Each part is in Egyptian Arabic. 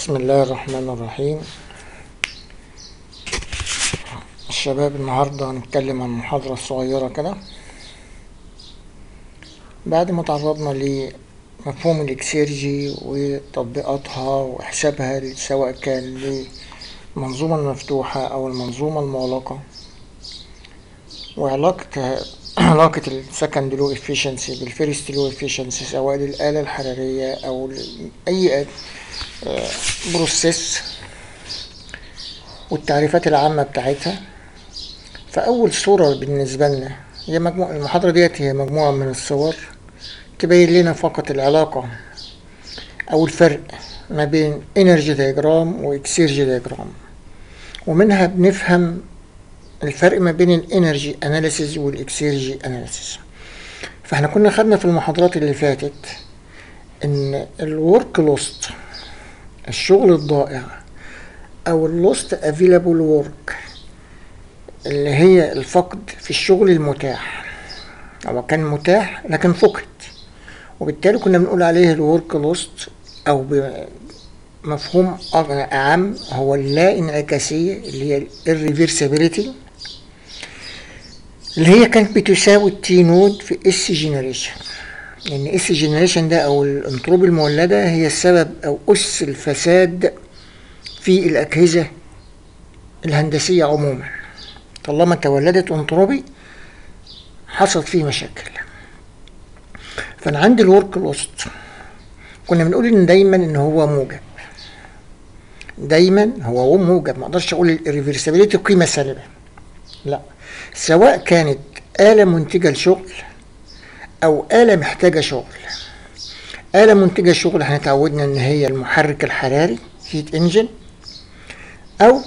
بسم الله الرحمن الرحيم الشباب النهاردة هنتكلم عن محاضرة صغيرة كده بعد ما تعرضنا لمفهوم الإكسيرجي وتطبيقاتها وحسابها سواء كان للمنظومة المفتوحة أو المنظومة المغلقة وعلاقة علاقة السكند لو efficiency بالفيرست لو efficiency سواء للآلة الحرارية أو أي بروسيس والتعريفات العامة بتاعتها فأول صورة بالنسبة لنا هي مجموعة المحاضرة ديت هي مجموعة من الصور تبين لنا فقط العلاقة أو الفرق ما بين انرجي دياجرام واكسيرجي دياجرام ومنها بنفهم الفرق ما بين الانرجي اناليسيز والاكسيرجي اناليسيز فاحنا كنا خدنا في المحاضرات اللي فاتت ان الورك لوست الشغل الضائع او اللوست افيلابل ورك اللي هي الفقد في الشغل المتاح هو كان متاح لكن فقد وبالتالي كنا بنقول عليه الورك لوست او بمفهوم اعم هو اللا انعكاسيه اللي هي الريفرسابيلتي اللي هي كانت بتساوي التي نود في اس جنريشن لان اس جنريشن ده او الانتروب المولده هي السبب او اس الفساد في الاجهزه الهندسيه عموما طالما تولدت انتروبي حصلت فيه مشاكل فانا عندي الورك لوست كنا بنقول ان دايما ان هو موجب دايما هو موجب ما اقدرش اقول الريفرسابيلتي قيمه سالبه لا سواء كانت آلة منتجة لشغل أو آلة محتاجة شغل آلة منتجة شغل احنا اتعودنا إن هي المحرك الحراري هيت انجن أو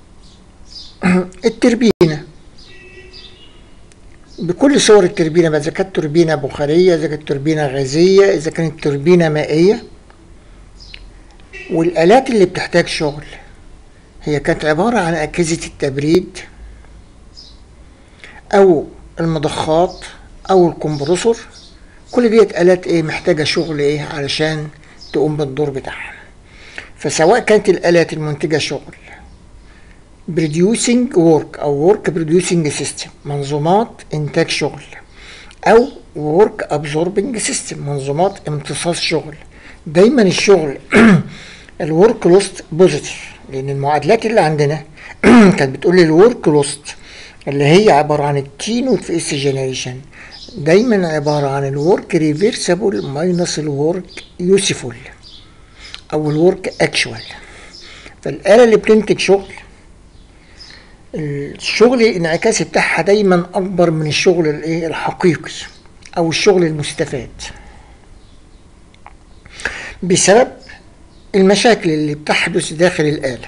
التربينة بكل صور التربينة بقى إذا كانت توربينة بخارية إذا كانت توربينة غازية إذا كانت توربينة مائية والآلات اللي بتحتاج شغل هي كانت عبارة عن أجهزة التبريد او المضخات او الكمبرسور كل ديت الات ايه محتاجه شغل ايه علشان تقوم بالدور بتاعها فسواء كانت الالات المنتجه شغل producing work او work producing system منظومات انتاج شغل او work absorbing system منظومات امتصاص شغل دايما الشغل الورك لوست بوزيتيف لان المعادلات اللي عندنا كانت بتقول لي الورك لوست اللي هي عبارة عن التي نوت في اس جنريشن دايما عبارة عن الورك ريفيرسبل ماينس الورك يوسفول او الورك اكشوال فالآلة اللي بتنتج شغل الشغل الانعكاسي بتاعها دايما اكبر من الشغل الايه الحقيقي او الشغل المستفاد بسبب المشاكل اللي بتحدث داخل الآلة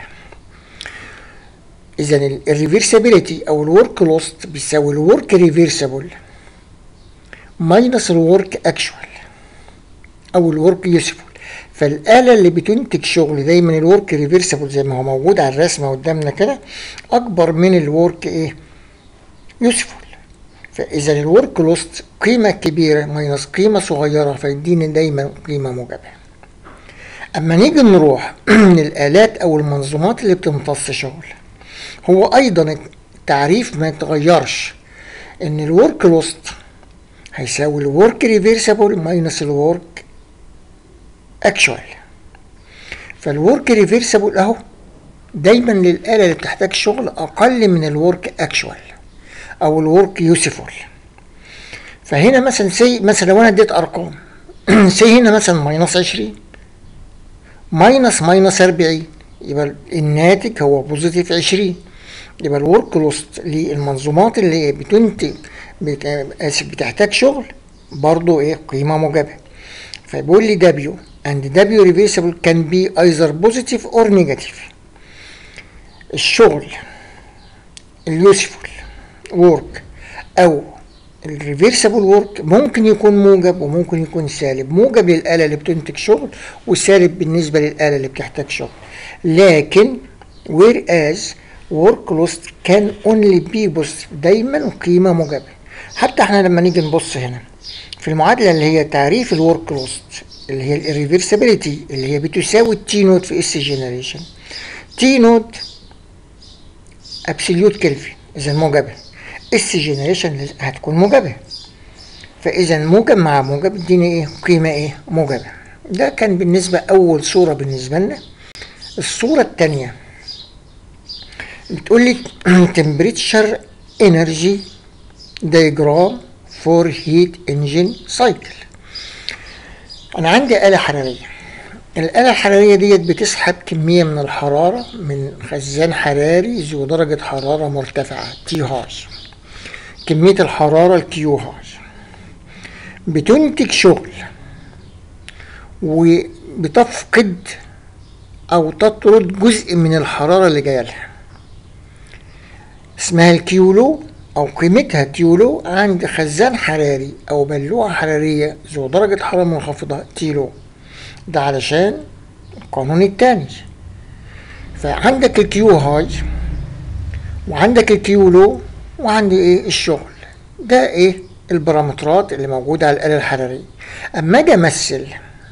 اذا الريفرسابيلتي او الورك لوست بيساوي الورك ريفرسبل ماينس الورك اكشوال او الورك يوسفول فالاله اللي بتنتج شغل دايما الورك ريفرسبل زي ما هو موجود على الرسمه قدامنا كده اكبر من الورك ايه يوسفول فاذا الورك لوست قيمه كبيره ماينس قيمه صغيره فيديني دايما قيمه موجبه اما نيجي نروح للالات او المنظومات اللي بتمتص شغل هو ايضا التعريف ما يتغيرش ان الورك لوست هيساوي الورك ريفيرسبل ماينس الورك اكشوال فالورك ريفيرسبل اهو دايما للآلة اللي بتحتاج شغل أقل من الورك أكشوال أو الورك يوسفول فهنا مثلا سي مثلا لو أنا اديت أرقام سي هنا مثلا ماينس عشرين ماينس ماينس أربعين يبقى الناتج هو بوزيتيف عشرين يبقى الورك لوست للمنظومات اللي بتنتج بتحتاج شغل برضو ايه قيمة موجبة فبيقول لي W and W reversible can be either positive or negative الشغل اليوسفول work او الريفرسبل ورك ممكن يكون موجب وممكن يكون سالب موجب للآلة اللي بتنتج شغل وسالب بالنسبة للآلة اللي بتحتاج شغل لكن whereas work lost can only be positive دايما قيمة موجبة حتى احنا لما نيجي نبص هنا في المعادلة اللي هي تعريف الورك لوست اللي هي الريفرسابيلتي اللي هي بتساوي التي نوت في اس جنريشن تي نوت ابسوليوت كلفن اذا موجبه اس جنريشن هتكون موجبه فاذا موجب مع موجب اديني ايه قيمه ايه موجبه ده كان بالنسبه اول صوره بالنسبه لنا الصوره الثانيه بتقول لي temperature energy diagram for heat engine cycle انا عندي آلة حرارية الآلة الحرارية ديت بتسحب كمية من الحرارة من خزان حراري ذو درجة حرارة مرتفعة تي هاي كمية الحرارة الكيو هاي بتنتج شغل وبتفقد أو تطرد جزء من الحرارة اللي جاية لها اسمها الكيولو أو قيمتها كيولو عند خزان حراري أو بلوعة حرارية ذو درجة حرارة منخفضة تيلو ده علشان القانون التاني فعندك الكيو هاي وعندك الكيو لو وعندي ايه الشغل ده ايه البارامترات اللي موجودة على الآلة الحرارية أما أجي أمثل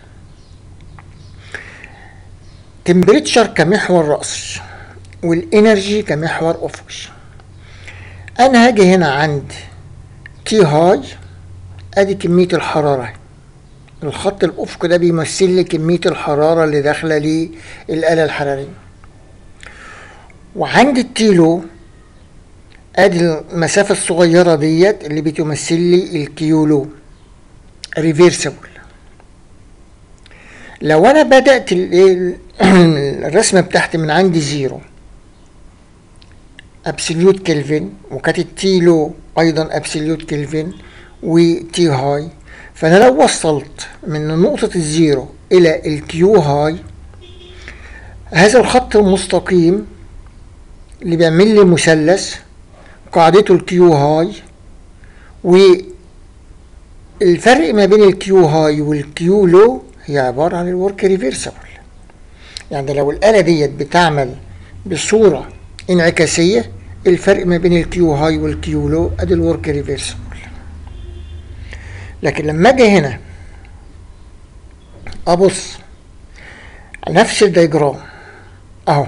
تمبريتشر كمحور رأسي والإنرجي كمحور أفقي أنا هاجي هنا عند تي هاي أدي كمية الحرارة الخط الأفقي ده بيمثل لي كمية الحرارة اللي داخلة للآلة الحرارية وعند التيلو ادي المسافة الصغيرة ديت اللي بتمثل لي الكيولو ريفيرسبل لو انا بدأت الرسمة بتاعتي من عندي زيرو ابسوليوت كلفن وكانت التيلو ايضا ابسوليوت كلفن وتي هاي فانا لو وصلت من نقطة الزيرو الى الكيو هاي هذا الخط المستقيم اللي بيعمل لي مثلث قاعدته الكيو هاي والفرق ما بين الكيو هاي والكيو لو هي عبارة عن الورك ريفيرسبل يعني لو الآلة ديت بتعمل بصورة انعكاسية الفرق ما بين الكيو هاي والكيو لو ادي الورك ريفيرسبل لكن لما اجي هنا ابص على نفس الدياجرام اهو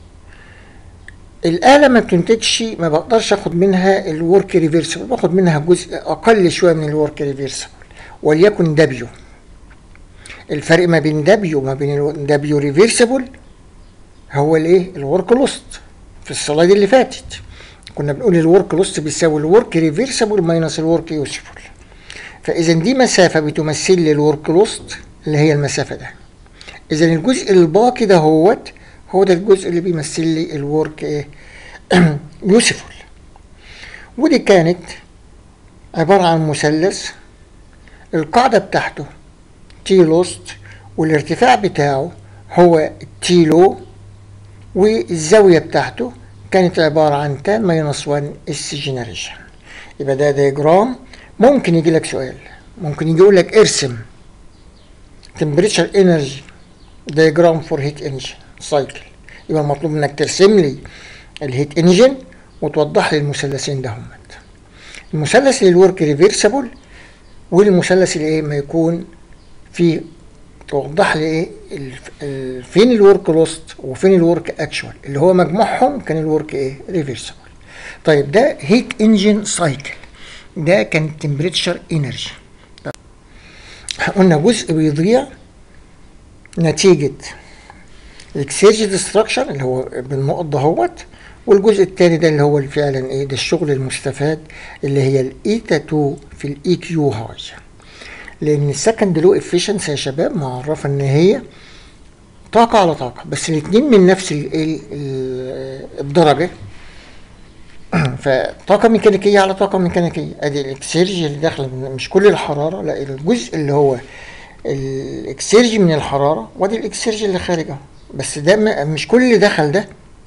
الآلة ما بتنتجش ما بقدرش اخد منها الورك ريفيرسبل باخد منها جزء اقل شوية من الورك ريفيرسبل وليكن دبليو الفرق ما بين دبليو وما بين دبليو ريفيرسبل هو الايه الورك لوست في السلايد اللي فاتت كنا بنقول الورك لوست بيساوي الورك ريفيرسبل ماينس الورك يوسفول فاذا دي مسافه بتمثل لي الورك لوست اللي هي المسافه ده اذا الجزء الباقي ده هوت هو ده الجزء اللي بيمثل لي الورك ايه يوسفول ودي كانت عبارة عن مثلث القاعدة بتاعته تي لوست والارتفاع بتاعه هو تي لو والزاوية بتاعته كانت عبارة عن تان ماينس 1 اس جنريشن يبقى ده دياجرام ممكن يجي لك سؤال ممكن يجي يقول لك ارسم temperature energy diagram for heat engine cycle يبقى المطلوب منك ترسم لي الهيت انجن وتوضح لي المثلثين ده هم المثلث للورك ريفيرسبل والمثلث اللي ايه ما يكون في توضح لي ايه فين الورك لوست وفين الورك اكشوال اللي هو مجموعهم كان الورك ايه ريفيرسبل طيب ده هيت انجن سايكل ده كان تمبريتشر انرجي قلنا جزء بيضيع نتيجة الاكسيرج ديستراكشن اللي هو بالنقط دهوت والجزء الثاني ده اللي هو فعلا ايه ده الشغل المستفاد اللي هي الايتا 2 في الاي كيو هاي لان السكند لو افيشنسي يا شباب معرفه ان هي طاقه على طاقه بس الاثنين من نفس الدرجه فطاقه ميكانيكيه على طاقه ميكانيكيه ادي الاكسيرج اللي داخله مش كل الحراره لا الجزء اللي هو الاكسيرج من الحراره وادي الاكسيرج اللي خارجه بس ده مش كل اللي دخل ده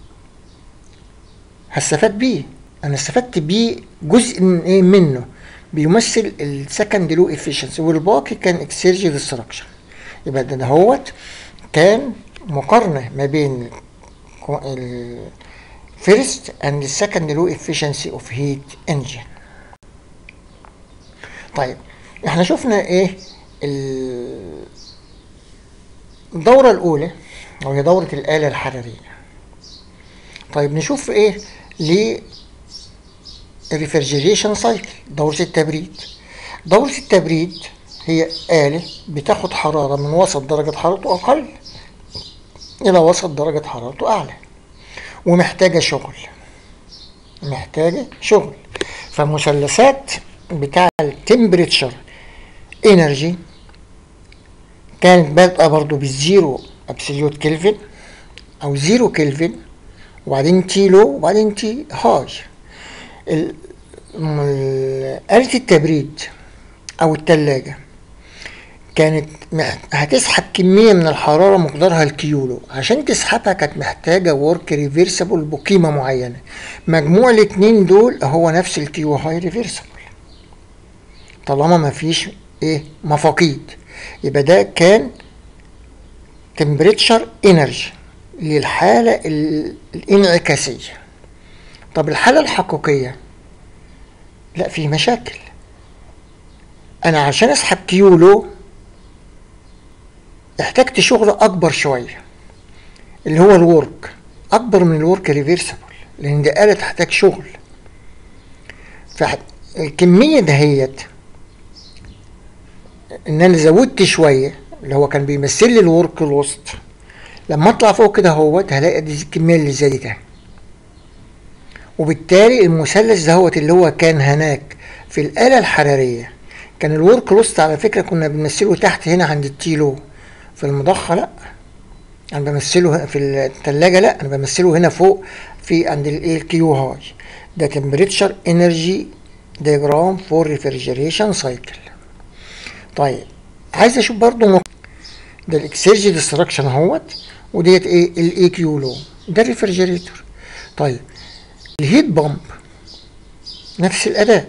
هستفاد بيه انا استفدت بيه جزء من ايه منه بيمثل السكند لو افيشنسي والباقي كان اكسيرجي ديستراكشن يبقى ده هوت كان مقارنه ما بين الفيرست اند السكند لو افيشنسي اوف هيت انجن طيب احنا شفنا ايه الدورة الأولى وهي دورة الآلة الحرارية طيب نشوف إيه ليه الريفرجريشن سايكل دورة التبريد دورة التبريد هي آلة بتاخد حرارة من وسط درجة حرارته أقل إلى وسط درجة حرارته أعلى ومحتاجة شغل محتاجة شغل فمثلثات بتاع التمبريتشر انرجي كانت بادئة برضو بالزيرو ابسوليوت كلفن او زيرو كلفن وبعدين تي لو وبعدين تي هاي آلة التبريد او التلاجة كانت هتسحب كمية من الحرارة مقدارها الكيولو عشان تسحبها كانت محتاجة ورك ريفيرسبل بقيمة معينة مجموع الاتنين دول هو نفس الكيو هاي ريفيرسبل طالما مفيش ايه مفاقيد يبقى ده كان تمبريتشر انرجي للحالة الانعكاسية طب الحالة الحقيقية لا في مشاكل انا عشان اسحب كيولو احتجت شغل اكبر شوية اللي هو الورك اكبر من الورك ريفيرسبل لان دي آلة تحتاج شغل فالكمية دهيت ان انا زودت شويه اللي هو كان بيمثل لي الورك لوست لما اطلع فوق كده اهوت هلاقي دي الكميه اللي زادت اهي وبالتالي المثلث دهوت اللي هو كان هناك في الآلة الحرارية كان الورك لوست على فكرة كنا بنمثله تحت هنا عند التيلو في المضخة لا انا بمثله في التلاجة لا انا بمثله هنا فوق في عند الايه الكيو هاي ده تمبريتشر انرجي ديجرام فور ريفرجريشن سايكل طيب عايز اشوف برضو نقطة ده الاكسيرجي ديستراكشن اهوت وديت ايه الاي كيو لو ده الريفرجريتور طيب الهيت بامب نفس الاداء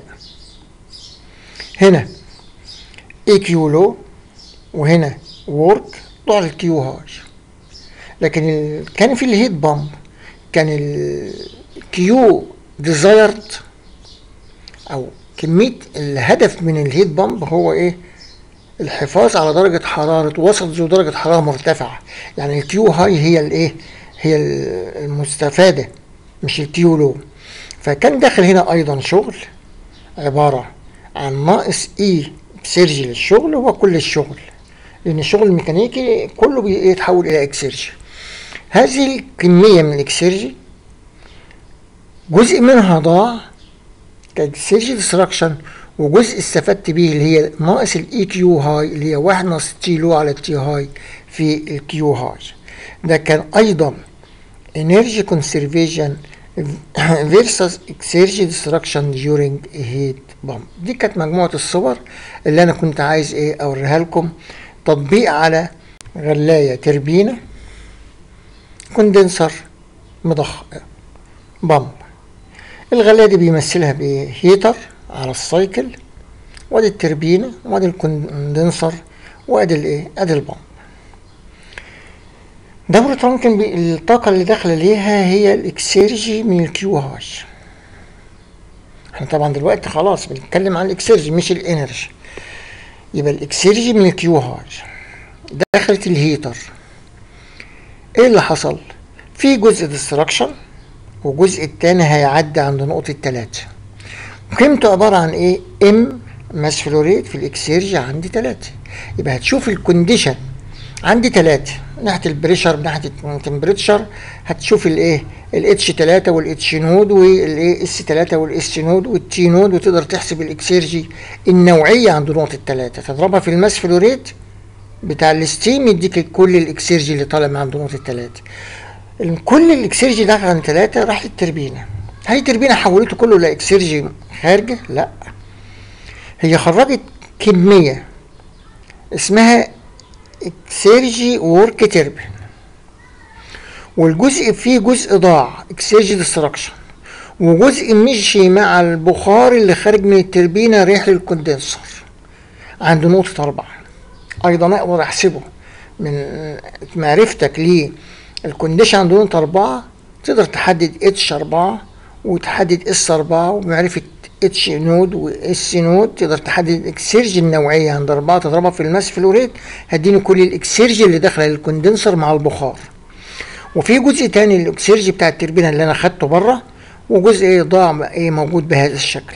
هنا اي كيو لو وهنا وورك ضع الكيو هاي لكن ال... كان في الهيت بامب كان الكيو ديزايرد او كميه الهدف من الهيت بامب هو ايه الحفاظ على درجة حرارة وسط ذو درجة حرارة مرتفعة يعني الكيو هاي هي الايه هي المستفادة مش الكيو لو فكان داخل هنا ايضا شغل عبارة عن ناقص اي سيرجي للشغل هو كل الشغل لان الشغل الميكانيكي كله بيتحول الى اكسيرجي هذه الكمية من الاكسيرجي جزء منها ضاع كاكسيرجي ديستراكشن وجزء استفدت بيه اللي هي ناقص الاي كيو هاي اللي هي واحد ناقص تي لو على تي هاي في الكيو هاي ده كان ايضا energy conservation versus exergy destruction during a heat pump دي كانت مجموعة الصور اللي انا كنت عايز ايه اوريها لكم تطبيق على غلاية تربينة كوندنسر مضخ بامب الغلاية دي بيمثلها بايه هيتر على السايكل وادي التربينة وادي الكوندنسر وادي الايه ادي البامب دورة رانكن الطاقة اللي داخلة ليها هي الاكسيرجي من الكيو هاي احنا طبعا دلوقتي خلاص بنتكلم عن الاكسيرجي مش الانرجي يبقى الاكسيرجي من الكيو هاي دخلت الهيتر ايه اللي حصل في جزء ديستراكشن والجزء التاني هيعدي عند نقطة تلاتة قيمته عبارة عن ايه ام ماس فلوريت في الاكسيرجي عندي تلاتة يبقى هتشوف الكونديشن عندي تلاتة من ناحية البريشر من ناحية التمبريتشر هتشوف الايه الاتش 3 والاتش نود والايه اس 3 والاس نود والتي نود وتقدر تحسب الاكسيرجي النوعية عند نقطة تلاتة تضربها في الماس فلوريت بتاع الستيم يديك كل الاكسيرجي اللي طالع من عند نقطة تلاتة كل الاكسيرجي داخل عند تلاتة راح للتربينة هل التربينة حولته كله لاكسيرجي خارجة؟ لا هي خرجت كمية اسمها اكسيرجي وورك تربين والجزء فيه جزء ضاع اكسيرجي ديستراكشن وجزء مشي مع البخار اللي خارج من التربينة رايح للكوندنسر عند نقطة أربعة أيضا أقدر أحسبه من معرفتك ليه الكونديشن عند نقطة أربعة تقدر تحدد اتش أربعة وتحدد اس 4 وبمعرفة اتش نود واس نود تقدر تحدد الاكسيرج النوعية عند 4 تضربها في الماس فلوريت هديني كل الاكسيرج اللي داخله للكوندنسر مع البخار وفي جزء تاني الاكسيرج بتاع التربينة اللي انا خدته بره وجزء ايه ضاع ايه موجود بهذا الشكل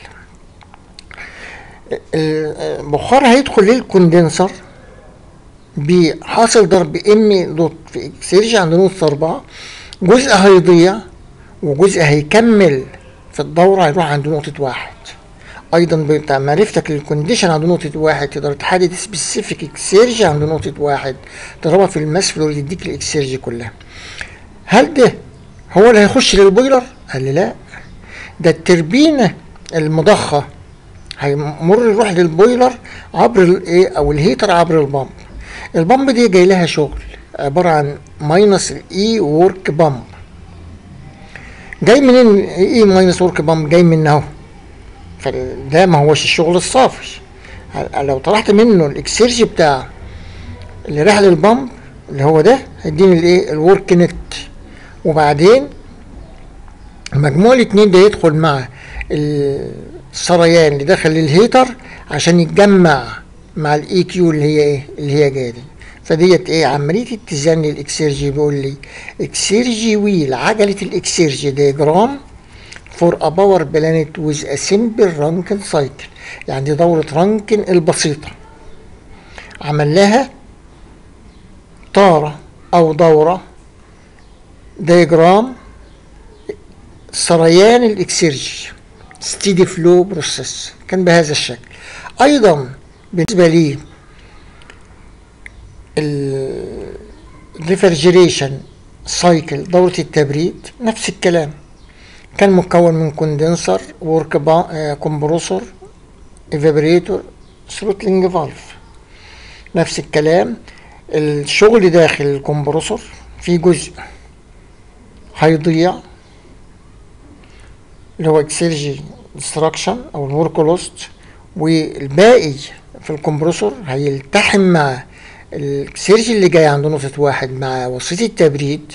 البخار هيدخل للكوندنسر بحاصل ضرب ام دوت في اكسيرج عند نقطة أربعة جزء هيضيع وجزء هيكمل في الدورة هيروح عند نقطة واحد أيضا بتاع معرفتك للكونديشن عند نقطة واحد تقدر تحدد سبيسيفيك اكسيرج عند نقطة واحد تضربها في الماس فلو يديك الاكسيرج كلها هل ده هو اللي هيخش للبويلر؟ قال لي لا ده التربينة المضخة هيمر يروح للبويلر عبر الايه او الهيتر عبر البامب البامب دي جاي لها شغل عبارة عن ماينس الاي وورك بامب جاي منين ايه ماينس ورك بامب جاي من اهو فده ما هوش الشغل الصافي لو طرحت منه الاكسيرج بتاع اللي راح للبامب اللي هو ده هيديني الايه الورك نت وبعدين مجموع الاتنين ده يدخل مع السريان اللي داخل للهيتر عشان يتجمع مع الاي كيو اللي هي ايه اللي هي جايه دي فديت ايه عمليه اتزان الاكسيرجي بيقول لي اكسيرجي ويل عجله الاكسيرجي ديجرام فور ا باور بلانيت ويز ا سمبل رانكن سايكل يعني دي دوره رانكن البسيطه عمل لها طاره او دوره ديجرام سريان الاكسيرجي ستيدي فلو بروسيس كان بهذا الشكل ايضا بالنسبه لي الريفرجريشن سايكل دورة التبريد نفس الكلام كان مكون من كوندنسر ورك كومبروسور ايفابريتور ثروتلينج فالف نفس الكلام الشغل داخل الكمبروسور في جزء هيضيع اللي هو اكسيرجي ديستراكشن او الورك لوست والباقي في الكمبروسور هيلتحم مع السيرج اللي جاي عند نقطة واحد مع وسيط التبريد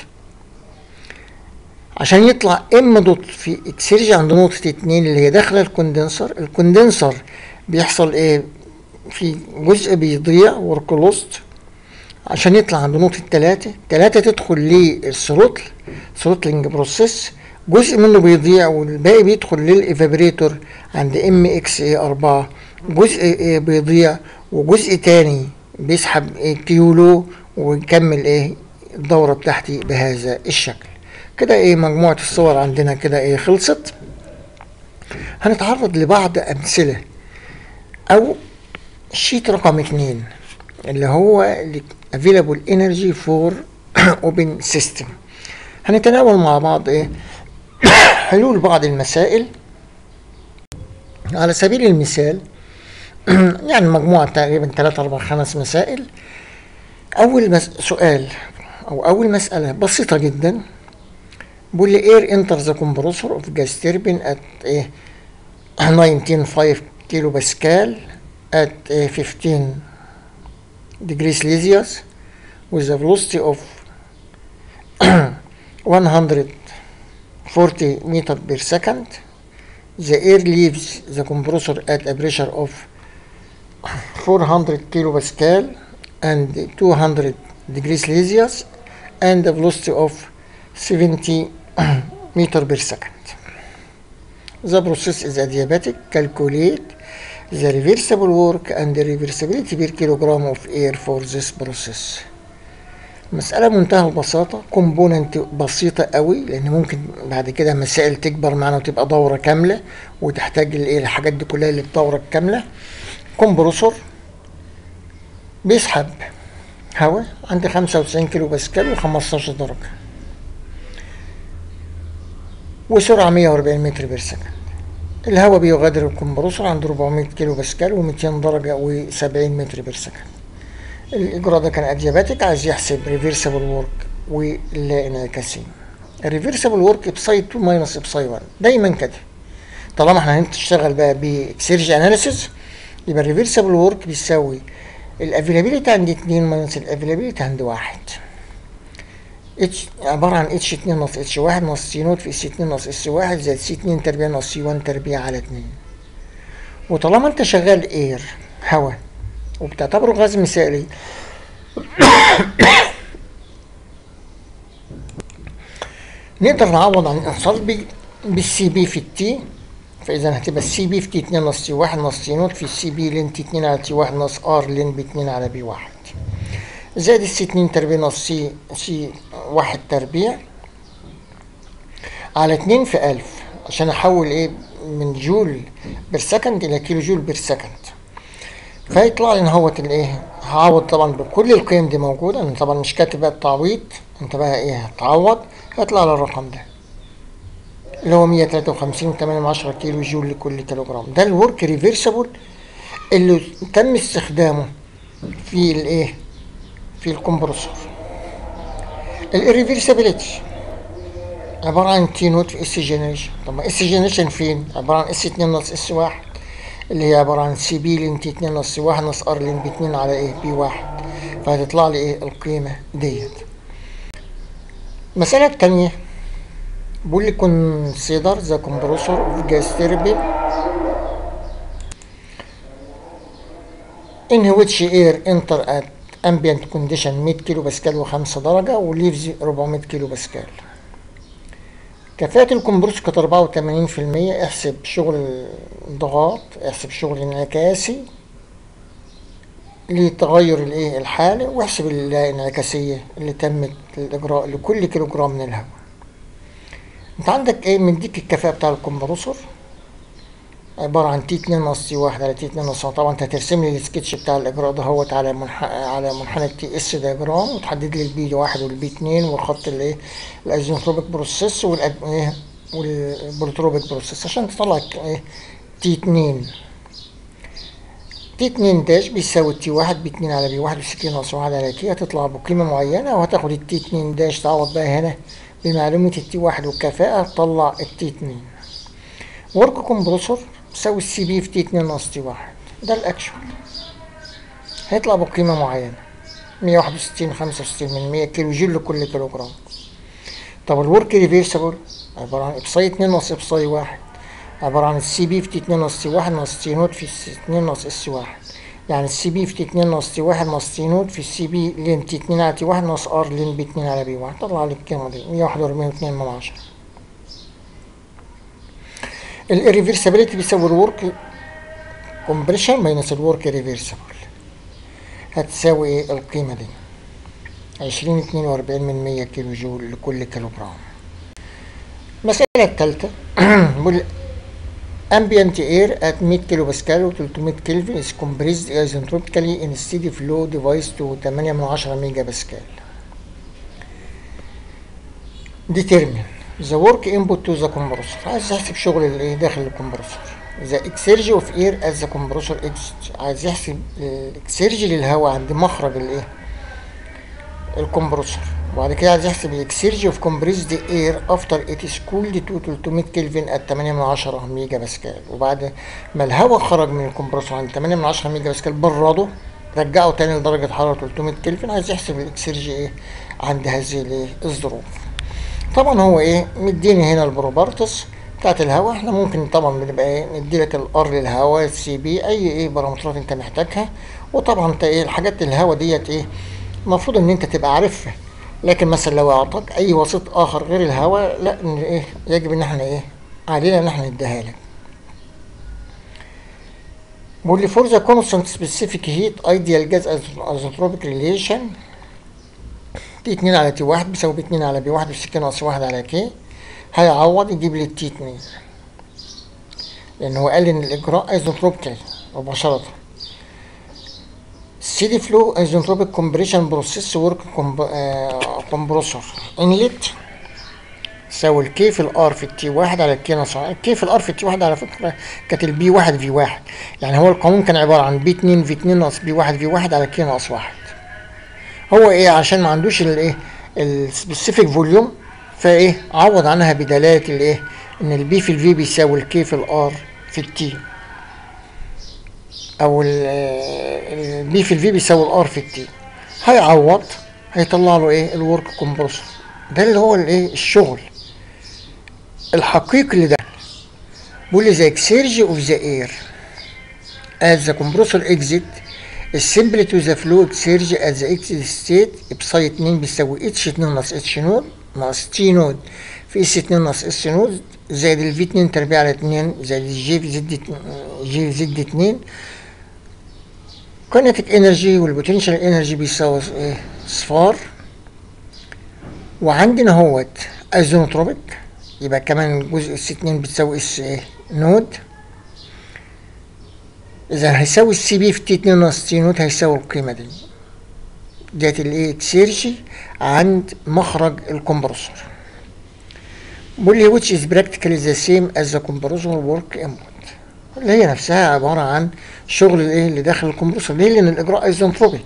عشان يطلع ام دوت في اكسيرج عند نقطة اتنين اللي هي داخلة الكوندنسر الكوندنسر بيحصل ايه في جزء بيضيع ورك لوست عشان يطلع عند نقطة تلاتة تلاتة تدخل للثروتل ثروتلينج بروسيس جزء منه بيضيع والباقي بيدخل للايفابريتور عند ام اكس اي اربعة جزء إيه بيضيع وجزء تاني بيسحب إيه كيولو ويكمل ايه الدورة بتاعتي بهذا الشكل كده ايه مجموعة الصور عندنا كده ايه خلصت هنتعرض لبعض امثلة او شيت رقم اتنين اللي هو available energy for open system هنتناول مع بعض ايه حلول بعض المسائل على سبيل المثال يعني مجموعة تقريبا 3 4 5 مسائل أول مس... سؤال أو أول مسألة بسيطة جدا بيقول لي air enters the compressor of gas turbine at إيه 19.5 كيلو باسكال at إيه 15 degrees Celsius with a velocity of 140 meter per second the air leaves the compressor at a pressure of 400 kilopascal and 200 degrees Celsius and a velocity of 70 meter per second. The process is adiabatic. Calculate the reversible work and the reversibility per kilogram of air for this process. مسألة منتهى البساطة كومبوننت بسيطة قوي لأن ممكن بعد كده مسائل تكبر معانا وتبقى دورة كاملة وتحتاج الايه الحاجات دي كلها للدورة الكاملة كومبروسور بيسحب هواء عند 95 كيلو باسكال و15 درجة وسرعة 140 متر بير سكند الهواء بيغادر الكمبروسور عند 400 كيلو باسكال و200 درجة و70 متر بير سكند الإجراء ده كان أدياباتيك عايز يحسب ريفيرسبل ورك ولا انعكاسي الريفيرسبل ورك بساي 2 ماينس بساي 1 دايما كده طالما احنا هنشتغل بقى باكسيرجي اناليسيس يبقى الريفيرسبل ورك بيساوي الافيلابيلتي عند 2 ماينس الافيلابيلتي عند واحد اتش عبارة عن اتش اتنين ناقص اتش واحد ناقص سي نوت في اس اتنين ناقص اس واحد زائد سي اتنين تربيع ناقص سي وان تربيع على اتنين وطالما انت شغال اير هوا وبتعتبره غاز مثالي نقدر نعوض عن الانصاف بي بالسي بي في التي فاذا هتبقى السي بي في تي 2 ناقص تي 1 ناقص تي نوت في السي بي لين تي 2 على تي 1 ناقص ار لين بي 2 على بي 1 زائد السي 2 تربيع ناقص سي سي 1 تربيع على 2 في 1000 عشان احول ايه من جول بير سكند الى كيلو جول بير سكند فيطلع لي ان هوت الايه هعوض طبعا بكل القيم دي موجوده انا طبعا مش كاتب بقى التعويض انت بقى ايه هتعوض هيطلع لي الرقم ده اللي هو 153.8 كيلو جول لكل كيلو جرام ده الورك ريفرسبل اللي تم استخدامه في الايه في الكمبرسور الريفرسابيلتي عبارة عن تي نوت في اس جنريشن طب ما اس جنريشن فين؟ عبارة عن اس 2 ناقص اس 1 اللي هي عبارة عن سي بي لين تي 2 ناقص سي 1 ناقص ار لين بي 2 على ايه؟ بي 1 فهتطلع لي ايه القيمة ديت المسألة التانية بيقول لي consider the compressor of gas turbine in which air enter at ambient condition 100 كيلو باسكال و5 درجة وليفز 400 كيلو باسكال كفاءة الكمبرسور كانت 84% احسب شغل الضغط احسب شغل الانعكاسي لتغير الايه الحالة واحسب الانعكاسية اللي تمت الاجراء لكل كيلو جرام من الهواء انت عندك ايه مديك الكفاءة بتاع الكمبرسور عبارة عن تي 2 ناقص تي 1 على تي 2 ناقص طبعا انت هترسم لي السكتش بتاع الاجراء ده هوت على منح... على منحنى التي اس دياجرام وتحدد لي البي 1 والبي 2 والخط الايه الايزوتروبيك بروسيس والأد... ايه والبروتروبيك بروسيس عشان تطلع ايه تي 2 تي 2 داش بيساوي تي 1 بي 2 على بي 1 بي 6 ناقص 1 على كي هتطلع بقيمة معينة وهتاخد التي 2 داش تعوض بقى هنا بمعلومة التي 1 والكفاءة تطلع التي 2 ورك كومبرسور تساوي السي بي في تي 2 ناقص تي 1 ده الاكشوال هيطلع بقيمة معينة 161 65 من 100 كيلو جول لكل كيلو جرام طب الورك ريفيرسبل عبارة عن ابصاي 2 ناقص ابصاي 1 عبارة عن السي بي في تي 2 ناقص تي 1 ناقص تي نوت في 2 ناقص اس 1 يعني السي بي في تي 2 ناقص تي 1 ناقص تي نوت في السي بي لين تي 2 على تي 1 ناقص ار لين بي 2 على بي 1 طلع لي الكلمة دي 141.2 من 10 الريفرسابيلتي بيساوي الورك كومبريشن ماينس الورك ريفرسبل هتساوي ايه القيمة دي عشرين اتنين واربعين من مية كيلو جول لكل كيلو جرام المسألة التالتة بيقول ambient air at 100 كيلو باسكال و 300 كلفن is compressed isentropically in steady flow device to 8 من 10 ميجا باسكال determine the work input to the compressor عايز يحسب شغل الايه داخل الكمبرسور the exergy of air at the compressor exit عايز يحسب الاكسيرجي للهواء عند مخرج الايه الكمبرسور وبعد كده عايز يحسب الاكسيرجي اوف compressed air after it is cooled to 300 كلفن at 8 من 10 ميجا باسكال وبعد ما الهواء خرج من الكمبرسور عند 8 من 10 ميجا باسكال برده رجعه تاني لدرجة حرارة 300 كلفن عايز يحسب الاكسيرجي ايه عند هذه الايه الظروف طبعا هو ايه مديني هنا البروبرتس بتاعت الهواء احنا ممكن طبعا بنبقى ايه ندي لك الار للهواء السي بي اي ايه بارامترات انت محتاجها وطبعا انت ايه الحاجات الهواء ديت ايه المفروض ان انت تبقى عارفها لكن مثلا لو اعطاك اي وسيط اخر غير الهواء لا ان ايه يجب ان احنا ايه علينا ان احنا نديها لك بيقول لي فور ذا كونستانت سبيسيفيك هيت ايديال جاز ايزوتروبيك ريليشن تي 2 على تي 1 بيساوي بي 2 على بي 1 بس ناقص 1 على كي هيعوض يجيب لي التي 2 لان هو قال ان الاجراء ايزوتروبيكال مباشره سيدي فلو ايزوتروبيك كومبريشن بروسيس ورك كومبرسور انلت تساوي الكي في الار في التي 1 على الكي ناقص الكي في الار في التي 1 على فكره كانت البي 1 في 1 يعني هو القانون كان عباره عن بي 2 في 2 ناقص بي 1 في 1 على كي ناقص 1 هو ايه عشان ما عندوش الايه السبيسيفيك فوليوم فايه عوض عنها بدلاله الايه ان البي في الفي بيساوي الكي في الار في التي او البي في الفي بيساوي الار في التي هيعوض هيطلع له ايه الورك كومبرسور ده اللي هو الايه الشغل الحقيقي اللي ده بيقول لي ذا اكسيرجي اوف ذا اير as the compressor exit السمبل تو ذا فلو اكسيرجي at the exit state بساي 2 بيساوي اتش 2 ناقص اتش نود ناقص تي نود في اس 2 ناقص اس نود زائد الفي 2 تربيع على 2 زائد الجي في زد جي في زد 2 كينيتيك انرجي والبوتنشال انرجي بيساوي ايه صفار وعندنا اهوت ايزونوتروبيك يبقى كمان جزء اس 2 بتساوي اس ايه نود اذا هيساوي السي بي في تي 2 ناقص تي نود هيساوي القيمه دي ديت الايه اكسيرجي عند مخرج الكمبرسور بيقول لي which is practically the same as the compressor work input اللي هي نفسها عبارة عن شغل الايه اللي داخل الكمبرسور ليه لأن الإجراء ايزنتروبيك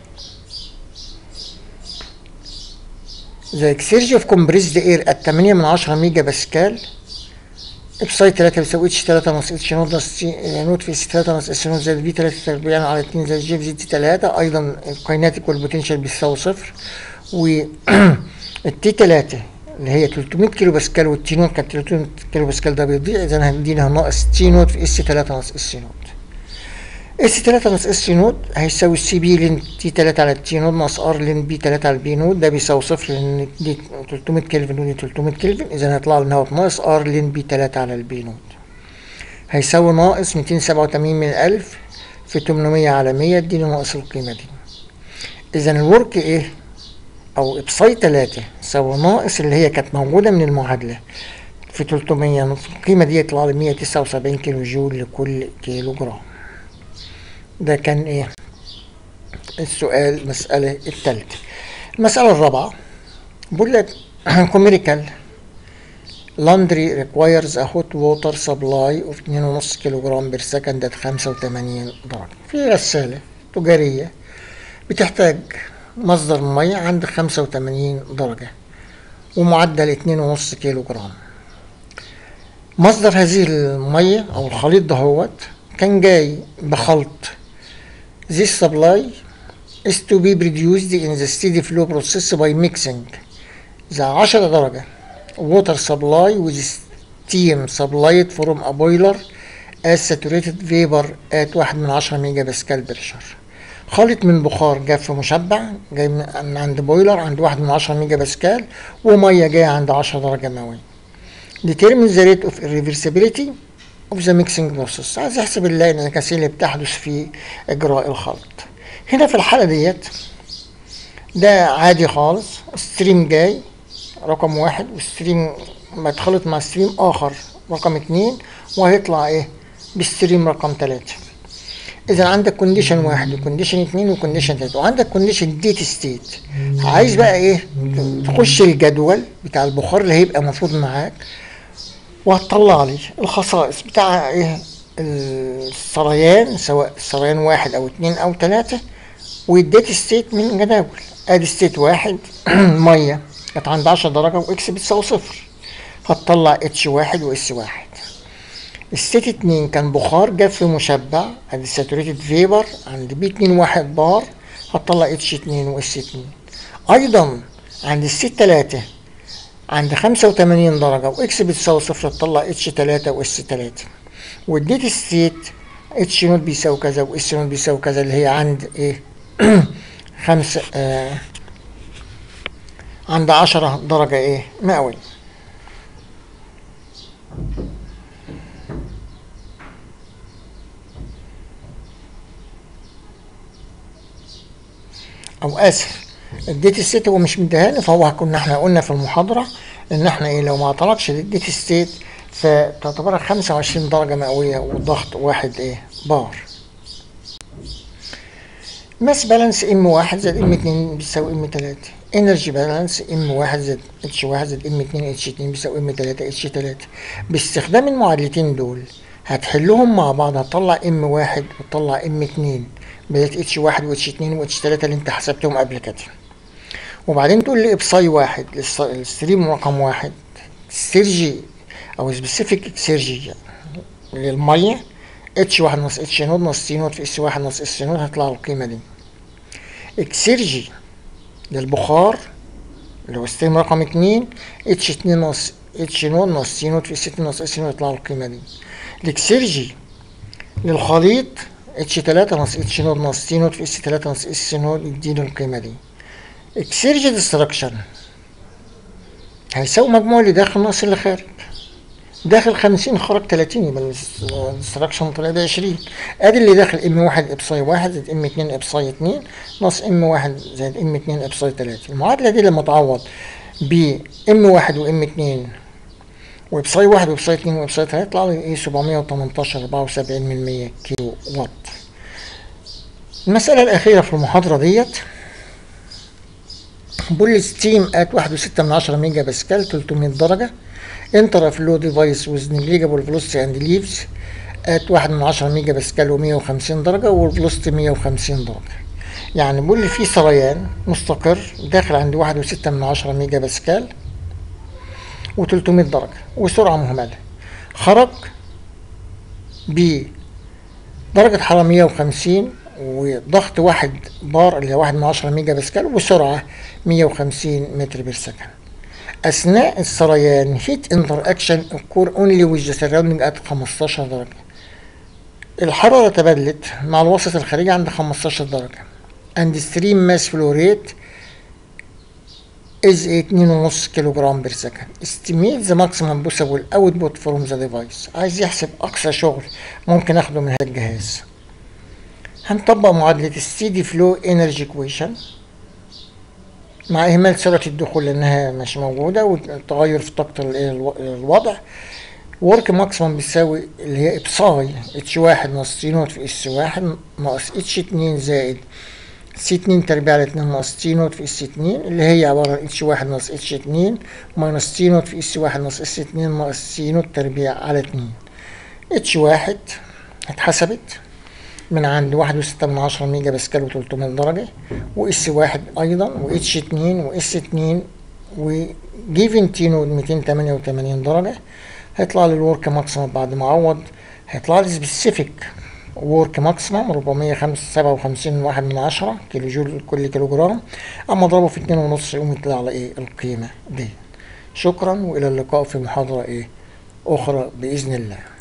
The exchange of compressed air at 8 من 10 ميجا باسكال ابساي 3 بيساوي اتش 3 ناقص اتش نوت ناقص نوت في اس 3 ناقص اس نوت زائد في 3 تربيع على 2 زائد جي في زد 3 ايضا الكايناتيك والبوتنشال بيساوي صفر و التي 3 اللي هي 300 كيلو باسكال والتي نوت كانت 300 كيلو باسكال ده بيضيع اذا هندينا ناقص تي نوت في اس 3 ناقص اس نوت اس 3 ناقص اس نوت هيساوي السي بي لين تي 3 على التي نوت ناقص ار لين بي 3 على البي نوت ده بيساوي صفر لان دي 300 كلفن ودي 300 كلفن اذا هيطلع لنا اهوت ناقص ار لين بي 3 على البي نوت هيساوي ناقص 287 من 1000 في 800 على 100 اديني ناقص القيمه دي اذا الورك ايه او ابساي 3 يساوي ناقص اللي هي كانت موجوده من المعادله في 300 القيمه دي يطلع لي 179 كيلو جول لكل كيلو جرام ده كان ايه السؤال المسألة الثالثة المسألة الرابعة بقول لك كوميريكال laundry requires a hot water supply of 2.5 كيلو جرام بير سكند at 85 درجة في غسالة تجارية بتحتاج مصدر مية عند 85 درجة ومعدل 2.5 كيلو جرام مصدر هذه المية أو الخليط دهوت كان جاي بخلط This supply is to be produced in the steady flow process by mixing the 10 درجة water supply with steam supplied from a boiler as saturated vapor at 1 من 10 ميجا باسكال بريشر خلط من بخار جاف مشبع جاي من عند بويلر عند 1 من 10 ميجا باسكال وميه جايه عند 10 درجه مئويه determine the rate of irreversibility of the mixing process عايز يحسب الانعكاسيه اللي بتحدث في اجراء الخلط هنا في الحاله ديت ده عادي خالص ستريم جاي رقم واحد وستريم متخلط مع ستريم اخر رقم اتنين وهيطلع ايه بالستريم رقم تلاتة اذا عندك كونديشن واحد وكونديشن اتنين وكونديشن تلاته وعندك كونديشن ديت ستيت عايز بقى ايه تخش الجدول بتاع البخار اللي هيبقى المفروض معاك وهتطلع لي الخصائص بتاع ايه السريان سواء سريان واحد او اتنين او تلاتة والديت ستيت من جداول ادي ستيت واحد ميه كانت عند 10 درجة واكس بتساوي صفر هتطلع اتش واحد واس واحد الستيت اتنين كان بخار جاف مشبع ادي ساتوريتد فيبر عند بي اتنين واحد بار هتطلع اتش اتنين واس اتنين ايضا عند الست تلاتة عند خمسة وتمانين درجة واكس بتساوي صفر تطلع اتش تلاتة واس تلاتة والديت ستيت اتش نوت بيساوي كذا واس نوت بيساوي كذا اللي هي عند ايه خمسة آه عند عشرة درجة ايه مئوية او اسف الديت ستيت هو مش مديهاني فهو كنا احنا قلنا في المحاضرة ان احنا ايه لو ما طلبش الديت ستيت فتعتبر 25 درجة مئوية وضغط واحد ايه بار ماس بالانس ام واحد زائد ام اتنين بيساوي ام تلاتة انرجي بالانس ام واحد زائد اتش واحد زائد ام اتنين اتش اتنين بيساوي ام تلاتة اتش تلاتة باستخدام المعادلتين دول هتحلهم مع بعض هتطلع ام واحد وتطلع ام اتنين بدات اتش واحد واتش اتنين واتش تلاتة اللي انت حسبتهم قبل كده وبعدين تقول لي ابصاي واحد الستريم رقم واحد سيرجي او سبيسيفيك اكسيرجي للميه اتش واحد ناقص اتش نود ناقص تي نود في اس واحد ناقص اس نود هتطلع القيمة دي اكسيرجي للبخار اللي هو ستيم رقم اتنين اتش اتنين ناقص اتش نود ناقص سي نود في اس اتنين ناقص اس نود يطلع القيمة دي الاكسيرجي للخليط اتش تلاتة ناقص اتش نود ناقص سي نود في اس تلاتة ناقص اس نود يدينا القيمة دي اكسيرجي ديستراكشن هيساوي مجموع اللي داخل ناقص اللي خارج داخل 50 خرج 30 يبقى الديستراكشن طلع ب 20 ادي اللي داخل ام 1 ابصاي 1 زائد ام 2 ابصاي 2 ناقص ام 1 زائد ام 2 ابصاي 3 المعادله دي لما تعوض ب ام 1 وام 2 وابصاي 1 وابصاي 2 وابصاي 3 يطلع لي ايه 718 74 من 100 كيلو وات المساله الاخيره في المحاضره ديت بول ستيم ات 1.6 من 10 ميجا باسكال 300 درجه انتر فلو ديفايس ويز نيجليجابل فيلوسيتي اند ليفز ات 1 من 10 ميجا باسكال و150 درجه والفيلوسيتي 150 درجه يعني بيقول لي في سريان مستقر داخل عند 1.6 من 10 ميجا باسكال و300 درجه وسرعه مهمله خرج بدرجه حراره 150 وضغط واحد بار اللي هو 1 من 10 ميجا باسكال وسرعه 150 متر بير سكند اثناء السريان هيت انتر اكشن occur only with the surrounding at 15 درجه الحراره تبادلت مع الوسط الخارجي عند 15 درجه and stream mass flow rate is 2.5 كيلو جرام بير سكند estimate the maximum possible output from the device عايز يحسب اقصى شغل ممكن اخده من هذا الجهاز هنطبق معادلة السيدي فلو انرجي ايكويشن مع اهمال سرعة الدخول لانها مش موجودة والتغير في طاقة الوضع ورك ماكسيمم بيساوي اللي هي ابساي اتش واحد ناقص سي نوت في اس واحد ناقص اتش اتنين زائد سي اتنين تربيع على اتنين ناقص سي نوت في اس اتنين اللي هي عبارة عن اتش واحد ناقص اتش اتنين ماينس سي نوت في اس واحد ناقص اس اتنين ناقص سي نوت تربيع على اتنين اتش واحد اتحسبت من عند واحد وستة من عشرة ميجا باسكال وتلتمية درجة واس واحد أيضا واتش اتنين واس اتنين وجيفن تي نود ميتين تمانية وتمانين درجة هيطلع لي الورك ماكسيمم بعد ما أعوض هيطلع لي سبيسيفيك ورك ماكسيمم 457 واحد من عشرة كيلو جول كل كيلو جرام اما اضربه في اتنين ونص يقوم يطلع على ايه القيمة دي شكرا والى اللقاء في محاضرة ايه اخرى باذن الله